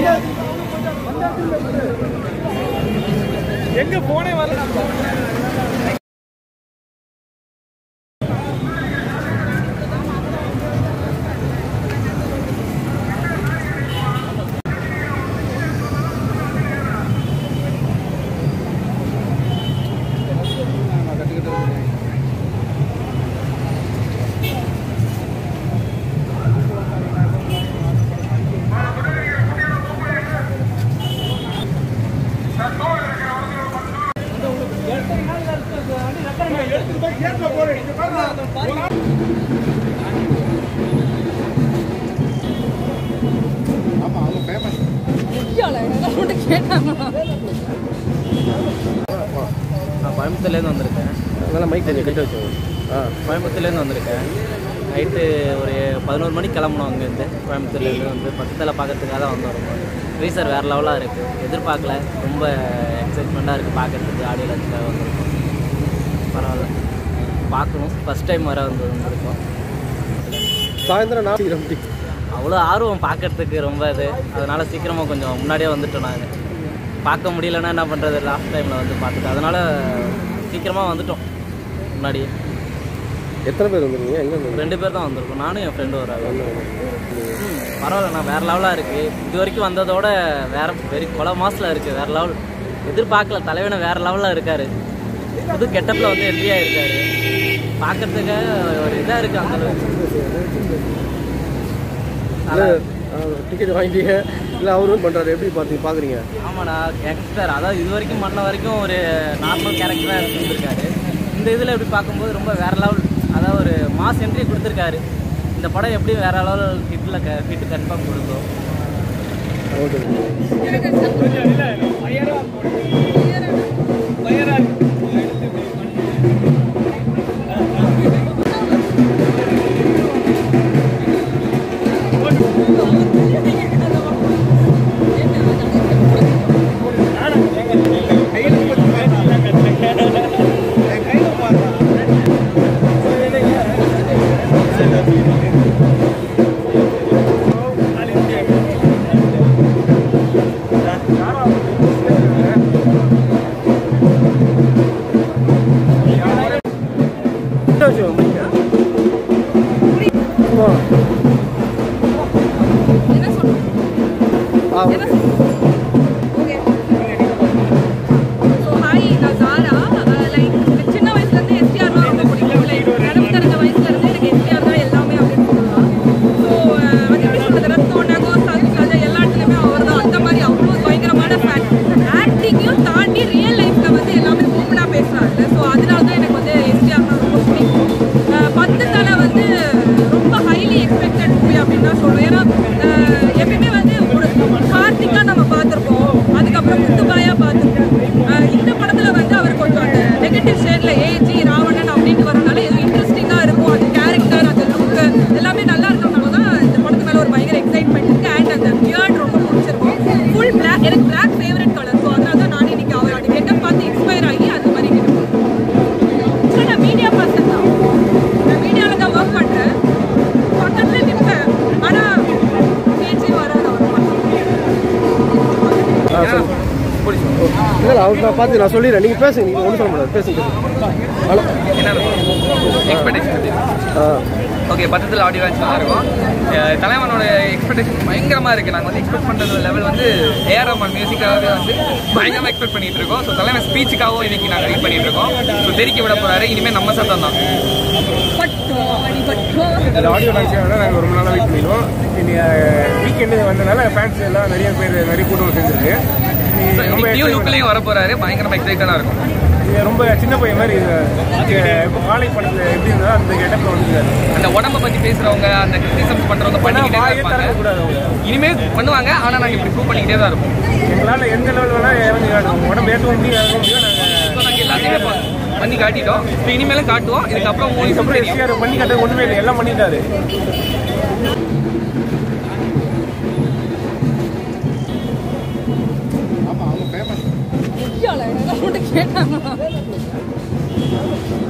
எங்க போனே வரல நான் கோயம்புத்தூர்லேருந்து வந்திருக்கேன் அதனால் மைக் கொஞ்சம் கிட்ட வச்சு ஆ கோயம்புத்தூர்லேருந்து வந்திருக்கேன் நைட்டு ஒரு பதினோரு மணிக்கு கிளம்பணும் அங்கேருந்து கோயம்புத்தூர்லேருந்து வந்து பக்கத்தில் பார்க்கறதுக்காக தான் வந்தோம் ரொம்ப ரீசர் வேறு லெவலாக இருக்குது எதிர்பார்க்கல ரொம்ப எக்ஸைட்மெண்ட்டாக இருக்குது பார்க்கறதுக்கு ஆடியோ லஞ்சுக்காக வந்திருக்கோம் பரவாயில்ல பார்க்கணும் ஃபஸ்ட் டைம் வர வந்து வந்திருக்கோம் சாயந்தரம் நாளைக்கு ரொம்ப அவ்வளோ ஆர்வம் பார்க்கறதுக்கு ரொம்ப இது அதனால் சீக்கிரமாக கொஞ்சம் முன்னாடியே வந்துட்டோம் நாங்கள் பார்க்க முடியலன்னா என்ன பண்ணுறது லாஸ்ட் டைமில் வந்து பார்த்துட்டு அதனால் சீக்கிரமாக வந்துட்டோம் முன்னாடியே எத்தனை பேர் வந்துருக்கீங்க எங்கே ஒரு ரெண்டு பேர் தான் வந்திருக்கோம் நானும் என் ஃப்ரெண்டு வராங்க ம், பரவாயில்ல நான் வேறு லெவலாக இருக்குது இது வரைக்கும் வந்ததோட வேற வெரி கொலை மாசில் இருக்குது வேறு லெவல் எதிர்பார்க்கல தலைவனை வேறு லெவலில் இருக்கார் புது கெட்டப்பில் வந்து என்ட்ரியாக இருக்கார் பார்க்கறதுக்கு ஒரு இதாக இருக்குது அந்த அளவுக்கு டிக்கெட் வாங்கிட்டீங்க இல்லை அவரும் பண்ணுறாரு எப்படி பார்த்து பார்க்குறீங்க ஆமாடா யங்ஸ்டர் அதாவது இது வரைக்கும் பண்ண வரைக்கும் ஒரு நார்மல் கேரக்டராக இருந்திருக்காரு இந்த இதில் எப்படி பார்க்கும்போது ரொம்ப வேற லெவல் அதாவது ஒரு மாஸ் என்ட்ரி கொடுத்துருக்காரு இந்த படம் எப்படி வேற லெவல் ஹிட்டில் க ஹிட் கன்ஃபார்ம் கொடுத்தோம் ஓகே கிட்ட வச்சு மைக்கை ஆ ஆ ஓகே ஓகே ஸோ ஹாய் நான் சாரா லைக் சின்ன வயசுலேருந்து எஸ்டிஆர்லாம் ரொம்ப பிடிக்கும் லைக் கனவு தெரிஞ்ச வயசுலேருந்து எனக்கு எஸ்டிஆர் தான் எல்லாமே அப்படின்னு சொல்லலாம் ஸோ அது எப்படி சொல்கிறது ரத்தம் நகோ சல்ஸ் அது எல்லா இடத்துலையுமே அவர் தான் அந்த மாதிரி அவ்வளோ பயங்கரமான ஃபேன் ஆக்டிங்கையும் தாண்டி ரியல் லைஃப்பில் வந்து எல்லாமே ஓப்பனாக பேசுகிறாரு ஸோ அதனால தான் எனக்கு வந்து எஸ்டிஆர்னா ரொம்ப பிடிக்கும் அஹ் பத்து தலை வந்து ரொம்ப ஹைலி எக்ஸ்பெக்டட் மூவி அப்படின்னு தான் சொல்லுவேன் ஏன்னா அஹ் எப்பயுமே வந்து ஒரு கார்த்திகா நம்ம பார்த்துருப்போம் அதுக்கப்புறம் முத்துபாயா பார்த்துருப்போம் அஹ் இந்த படத்துல வந்து அவர் கொஞ்சம் அந்த நெகட்டிவ் ஷேட்ல ஏஜி ராவணன் அப்படின்னு வரனால எதுவும் இன்ட்ரெஸ்டிங்கா இருக்கும் அந்த கேரக்டர் அந்த லுக் எல்லாமே நல்லா இருக்கறனால தான் இந்த படத்து மேல ஒரு பயங்கர எக்ஸைட்மெண்ட் இருக்கு அண்ட் அந்த பியர்ட் ரொம்ப பிடிச்சிருக்கும் ஃபுல் பிளாக் எனக்கு பிளாக் ஃபேவரட் கலர் ஸோ அதனால தான் நானே இன்னைக்கு அவர் அது கெட்டப் பார்த்து இன்ஸ்பயர் ஆகி அது மாதிரி கெட்டப் நான் மீடியா பர்சன் தான் நான் மீடியாவில் தான் ஒர்க் பண்ணுறேன் பக்கத்தில் நிற்பேன் ஆனால் பேச்சு வராது அவர் ஆ சொல்லுங்க இல்லை அவர் நான் பார்த்து நான் சொல்லிடுறேன் நீங்கள் பேசுங்க நீங்கள் ஒன்றும் சொல்ல முடியாது பேசுங்க பேசுங்க ஹலோ எக்ஸ்பெக்டேஷன் ஆ ஓகே பக்கத்தில் ஆடியோ லான்ச் நல்லா இருக்கும் அஹ் தலைவனோட எக்ஸ்பெக்டேஷன் பயங்கரமாக இருக்குது நாங்கள் வந்து எக்ஸ்பெக்ட் பண்ணுறது லெவல் வந்து ஏஆர் ரஹ்மான் மியூசிக்காகவே வந்து பயங்கரமாக எக்ஸ்பெக்ட் பண்ணிட்டு இருக்கோம் ஸோ தலைவன் ஸ்பீச்சுக்காகவும் இன்னைக்கு நாங்கள் வெயிட் பண்ணிட்டு இருக்கோம் ஸோ தெரிக்க விட போறாரு இனிமேல் நம்ம சத்தம் தான் இந்த ஆடியோ லான்ச்சாக நாங்கள் ரொம்ப நாளாக வெயிட் பண்ணிடுவோம் இன்னைக்கு வீக்கெண்டு வந்தனால ஃபேன்ஸ் எல்லாம் நிறைய பேர் நிறைய கூட்டம் செஞ்சிருக்கு So, ரொம்ப நியூ excitement. லுக்லையும் வர போறாரு பயங்கரமாக எக்ஸைட்டடாக இருக்கும் இது ரொம்ப சின்ன பையன் மாதிரி இது இப்போ காலை படத்தில் எப்படி இருந்ததோ அந்த கெட்டப்பில் வந்துருக்காரு அந்த உடம்ப பற்றி பேசுறவங்க அந்த கிரிட்டிசம்ஸ் பண்ணுறவங்க ஆனால் பண்ணிக்கிட்டே தான் வாயே இருப்பாங்க திறக்கக்கூடாது அவங்க இனிமேல் பண்ணுவாங்க ஆனால் நாங்கள் இப்படி ப்ரூவ் பண்ணிக்கிட்டே தான் இருப்போம் எங்களால் எந்த லெவல் வேணால் இறங்கி காட்டுவோம் உடம்பு ஏற்ற முடியும் இறங்க முடியும் நாங்கள் ஸோ நாங்கள் எல்லாத்தையுமே ப- பண்ணி காட்டிட்டோம் இப்போ இனிமேலும் காட்டுவோம் இதுக்கப்புறம் உங்களுக்கு இதுக்கப்புறம் தெரியும் எஸ்டிஆர் பண்ணி காட்ட ஒன்றுமே இல்லை எல்லாம் பண்ணிட்டாரு கேட்டாங்க